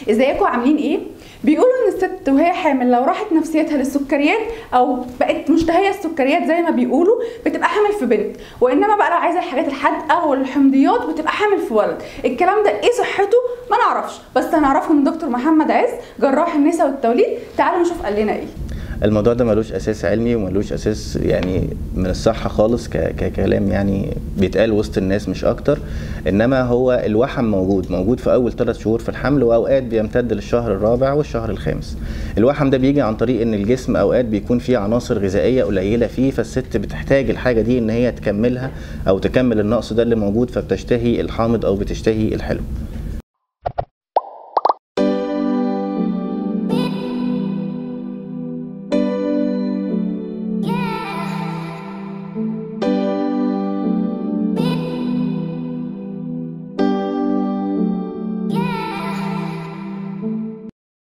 ازيكم عاملين ايه بيقولوا ان الست وهي حامل لو راحت نفسيتها للسكريات او بقت مشتهيه السكريات زي ما بيقولوا بتبقى حامل في بنت وانما بقى لو عايزه الحاجات الحادقه والحمضيات بتبقى حامل في ولد الكلام ده ايه صحته ما نعرفش بس هنعرفه من دكتور محمد عز جراح النساء والتوليد تعالوا نشوف قال لنا ايه الموضوع ده ملوش اساس علمي وملوش اساس يعني من الصحه خالص ك- ككلام يعني بيتقال وسط الناس مش اكتر انما هو الوحم موجود موجود في اول ثلاث شهور في الحمل واوقات بيمتد للشهر الرابع والشهر الخامس الوحم ده بيجي عن طريق ان الجسم اوقات بيكون فيه عناصر غذائيه قليله فيه فالست بتحتاج الحاجه دي ان هي تكملها او تكمل النقص ده اللي موجود فبتشتهي الحامض او بتشتهي الحلو